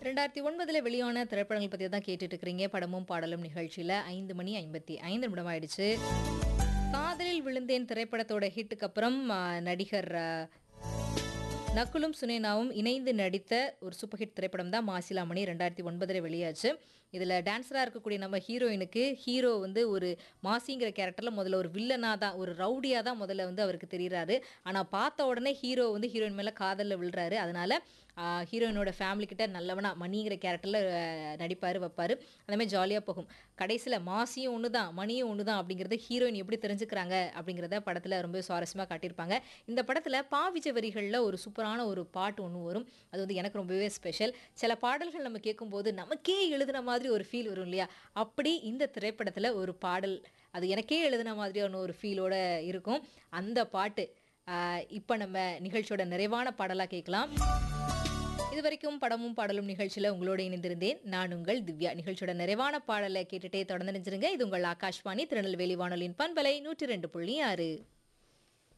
ரெண்டாயிரத்தி ஒன்பதுல வெளியான திரைப்படங்கள் பத்தி தான் கேட்டுட்டு இருக்கிறீங்க படமும் பாடலும் நிகழ்ச்சியில ஐந்து மணி ஐம்பத்தி ஐந்து நிமிடம் ஆயிடுச்சு காதலில் விழுந்தேன் திரைப்படத்தோட ஹிட்டுக்கு அப்புறம் ஆ, நடிகர் ஆ, நக்குலும் சுனேனாவும் இணைந்து நடித்த ஒரு சூப்பர் ஹிட் திரைப்படம் தான் மாசிலாமணி ரெண்டாயிரத்தி ஒன்பதுல வெளியாச்சு இதில் டான்ஸராக இருக்கக்கூடிய நம்ம ஹீரோயினுக்கு ஹீரோ வந்து ஒரு மாசிங்கிற கேரக்டரில் முதல்ல ஒரு வில்லனாக தான் ஒரு ரவுடியாக தான் முதல்ல வந்து அவருக்கு தெரியுறாரு ஆனால் பார்த்த உடனே ஹீரோ வந்து ஹீரோயின் மேலே காதலில் விழுறாரு அதனால ஆஹ், ஹீரோயினோட ஃபேமிலி கிட்ட நல்லவனா மணிங்கிற கேரக்டரில் நடிப்பார் வைப்பார் அதேமாதிரி ஜாலியாக போகும் கடைசியில் மாசியும் ஒன்று தான் மணியும் ஒன்று தான் அப்படிங்கிறது ஹீரோயின் எப்படி தெரிஞ்சுக்கிறாங்க அப்படிங்கிறத படத்தில் ரொம்ப சுவாரஸ்யமாக காட்டியிருப்பாங்க இந்த படத்தில் பாவிஜ வரிகளில் ஒரு சூப்பரான ஒரு பாட்டு ஒன்று வரும் அது வந்து எனக்கு ரொம்பவே ஸ்பெஷல் சில பாடல்கள் நம்ம கேட்கும்போது நமக்கே எழுதின மாதிரி ஒரு ஃபீல் வரும் இல்லையா அப்படி இந்த திரைப்படத்தில் ஒரு பாடல் அது எனக்கே எழுதின மாதிரியான ஒரு ஃபீலோட இருக்கும் அந்த பாட்டு இப்போ நம்ம நிகழ்ச்சியோட நிறைவான பாடலாக கேட்கலாம் இது வரைக்கும் படமும் பாடலும் நிகழ்ச்சியில் உங்களோட இணைந்திருந்தேன் நான் உங்கள் திவ்யா நிகழ்ச்சியோட நிறைவான பாடலை கேட்டுட்டே தொடர்ந்து நினைச்சிருங்க இது உங்கள் ஆகாஷ்வாணி திருநெல்வேலி வானொலியின் பண்பலை நூற்றி ரெண்டு புள்ளி ஆறு